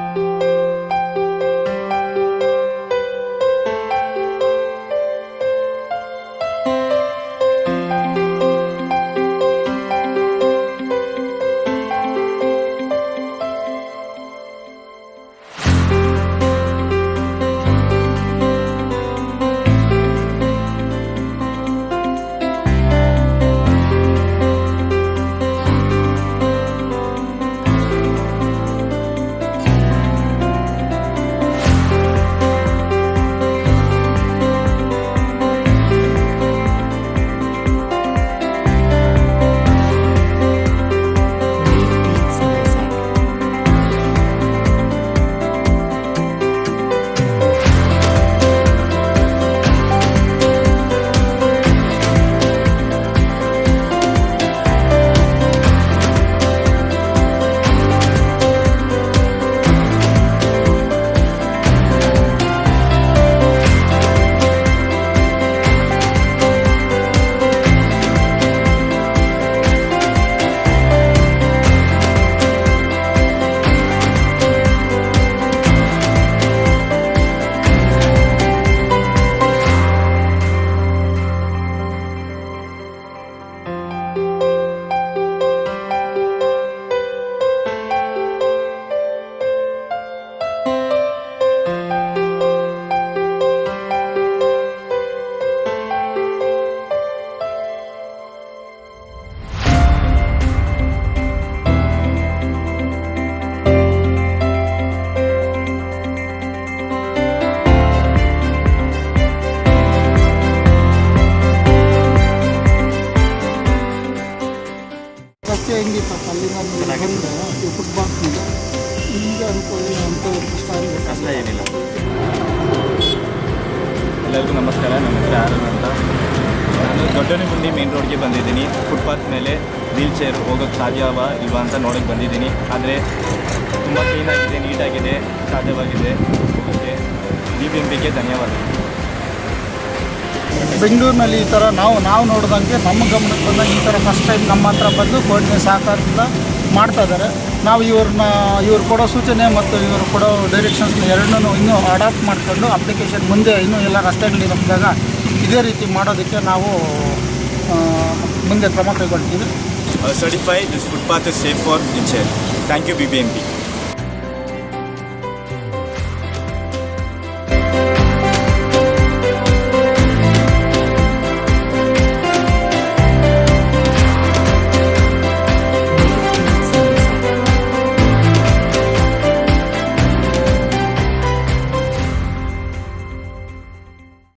ರಸ್ತೆ ಹೆಂಗಿತ್ತಪ್ಪ ಅಲ್ಲಿಂದ ನೀವು ಬಂದ್ರೆ ಈ ಫುಟ್ಬಾಲ್ನಿಂದ ನಿಮಗೆ ಅನುಕೂಲ ಅಂತ ಕಷ್ಟ ಆಗಿದೆ ಕಷ್ಟ ಏನಿಲ್ಲ ಎಲ್ಲರಿಗೂ ನಮಸ್ಕಾರ ನನ್ನ ಹೆಸರು ಆರನ್ ಅಂತ ನಾನು ದೊಡ್ಡನಗುಂಡಿ ಮೇನ್ ರೋಡ್ಗೆ ಬಂದಿದ್ದೀನಿ ಫುಟ್ಪಾತ್ ಮೇಲೆ ವೀಲ್ ಚೇರ್ ಹೋಗೋಕ್ಕೆ ಸಾಧ್ಯವ ಇಲ್ವಾ ಅಂತ ನೋಡೋಕ್ಕೆ ಬಂದಿದ್ದೀನಿ ಆದರೆ ತುಂಬ ಕ್ಲೀನಾಗಿದೆ ನೀಟಾಗಿದೆ ಸಾಧ್ಯವಾಗಿದೆ ಹೋಗೋಕ್ಕೆ ಬಿ ಬಿ ಎಂ ಬಿಗೆ ಧನ್ಯವಾದಗಳು ಬೆಂಗಳೂರಿನಲ್ಲಿ ಈ ಥರ ನಾವು ನಾವು ನೋಡಿದಂಗೆ ನಮ್ಮ ಗಮನಕ್ಕೆ ಬಂದಾಗ ಈ ಥರ ಫಸ್ಟ್ ಟೈಮ್ ನಮ್ಮ ಹತ್ರ ಬಂದು ಕೋರ್ಟ್ನ ಸಹಕಾರದಿಂದ ಮಾಡ್ತಾ ಇದ್ದಾರೆ ನಾವು ಇವ್ರನ್ನ ಇವ್ರು ಕೊಡೋ ಸೂಚನೆ ಮತ್ತು ಇವರು ಕೊಡೋ ಡೈರೆಕ್ಷನ್ಸ್ನ ಎರಡನ್ನೂ ಇನ್ನೂ ಅಡಾಪ್ಟ್ ಮಾಡಿಕೊಂಡು ಅಪ್ಲಿಕೇಶನ್ ಮುಂದೆ ಇನ್ನೂ ಎಲ್ಲ ರಸ್ತೆಗಳಲ್ಲಿ ನಮ್ಮಿದಾಗ ಇದೇ ರೀತಿ ಮಾಡೋದಕ್ಕೆ ನಾವು ಆ, ಮುಂದೆ ಕ್ರಮ ಕೈಗೊಳ್ತೀವಿ certify this footpath is safe for in chair thank you B B M P